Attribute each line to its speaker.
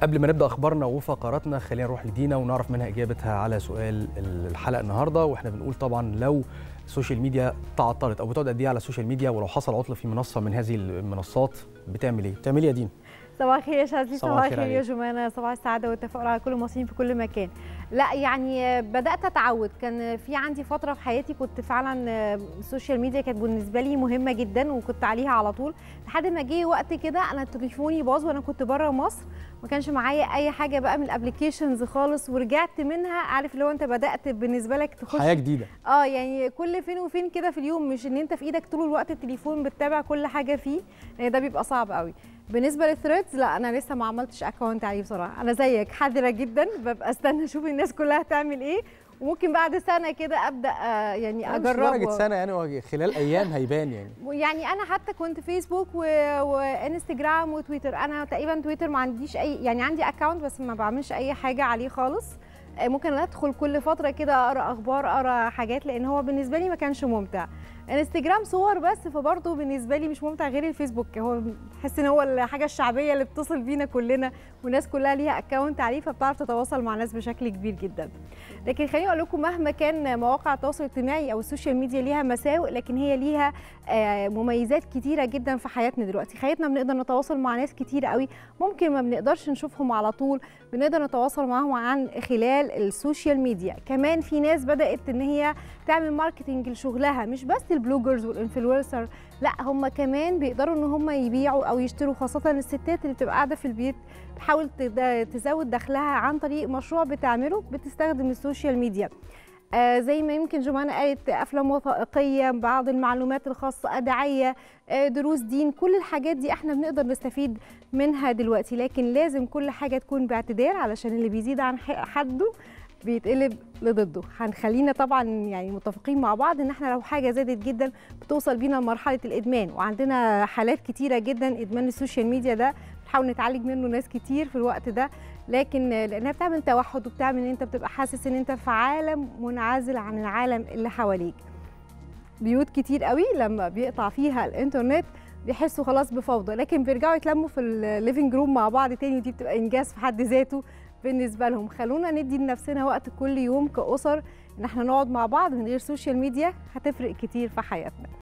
Speaker 1: قبل ما نبدا اخبارنا وفقراتنا خلينا نروح لدينا ونعرف منها اجابتها على سؤال الحلقه النهارده واحنا بنقول طبعا لو السوشيال ميديا تعطلت او بتقعد قد ايه على السوشيال ميديا ولو حصل عطل في منصه من هذه المنصات بتعمل ايه؟ بتعملي يا دينا؟
Speaker 2: صباح الخير يا شاذلي
Speaker 1: صباح
Speaker 2: صباح
Speaker 1: الخير
Speaker 2: الخير يا
Speaker 1: عليك.
Speaker 2: جمانة صباح السعادة والتفاؤل على كل المصريين في كل مكان لا يعني بدأت أتعود كان في عندي فترة في حياتي كنت فعلا السوشيال ميديا كانت بالنسبة لي مهمة جدا وكنت عليها على طول لحد ما جه وقت كده أنا تليفوني باظ وأنا كنت بره مصر ما كانش معايا أي حاجة بقى من الابلكيشنز خالص ورجعت منها عارف لو أنت بدأت بالنسبة لك تخش
Speaker 1: حياه جديده
Speaker 2: اه يعني كل فين وفين كده في اليوم مش ان انت في ايدك طول الوقت التليفون بتتابع كل حاجه فيه لان ده بيبقى صعب قوي بالنسبه للثريدز لا انا لسه ما عملتش اكونت عليه بصراحه انا زيك حذره جدا ببقى استنى اشوف الناس كلها هتعمل ايه وممكن بعد سنه كده ابدا آه يعني
Speaker 1: مش درجه
Speaker 2: اجربه
Speaker 1: سنه يعني هو خلال ايام هيبان يعني
Speaker 2: يعني انا حتى كنت فيسبوك و... وانستجرام وتويتر انا تقريبا تويتر ما عنديش اي يعني عندي اكونت بس ما بعملش اي حاجه عليه خالص آه، ممكن ادخل كل فتره كده اقرا اخبار اقرا حاجات لان هو بالنسبه لي ما كانش ممتع انستجرام صور بس فبرضه بالنسبه لي مش ممتع غير الفيسبوك هو بحس ان هو الحاجه الشعبيه اللي بتصل بينا كلنا والناس كلها ليها اكونت عليه فبتعرف تتواصل مع ناس بشكل كبير جدا لكن خليني اقول لكم مهما كان مواقع التواصل الاجتماعي او السوشيال ميديا ليها مساوئ لكن هي ليها آه، مميزات كتيره جدا في حياتنا دلوقتي حياتنا بنقدر نتواصل مع ناس كتير قوي ممكن ما بنقدرش نشوفهم على طول بنقدر نتواصل معاهم عن خلال السوشيال ميديا كمان في ناس بدات ان هي تعمل ماركتنج لشغلها مش بس البلوجرز والانفلونسر لا هم كمان بيقدروا ان هم يبيعوا او يشتروا خاصه الستات اللي بتبقى قاعده في البيت تحاول تد- تزود دخلها عن طريق مشروع بتعمله بتستخدم السوشيال ميديا آه زي ما يمكن جمانة قالت افلام وثائقيه بعض المعلومات الخاصه ادعيه آه دروس دين كل الحاجات دي احنا بنقدر نستفيد منها دلوقتي لكن لازم كل حاجه تكون باعتدال علشان اللي بيزيد عن ح- حده بيتقلب لضده هنخلينا طبعا يعني متفقين مع بعض ان احنا لو حاجه زادت جدا بتوصل بينا لمرحله الادمان وعندنا حالات كتيره جدا ادمان السوشيال ميديا ده بنحاول نتعالج منه ناس كتير في الوقت ده لكن لانها بتعمل توحد وبتعمل ان انت بتبقى حاسس ان انت في عالم منعزل عن العالم اللي حواليك بيوت كتير قوي لما بيقطع فيها الانترنت بيحسوا خلاص بفوضى لكن بيرجعوا يتلموا في الليفنج روم مع بعض تاني ودي بتبقى انجاز في حد ذاته بالنسبه لهم خلونا ندي لنفسنا وقت كل يوم كاسر ان احنا نقعد مع بعض من غير سوشيال ميديا هتفرق كتير في حياتنا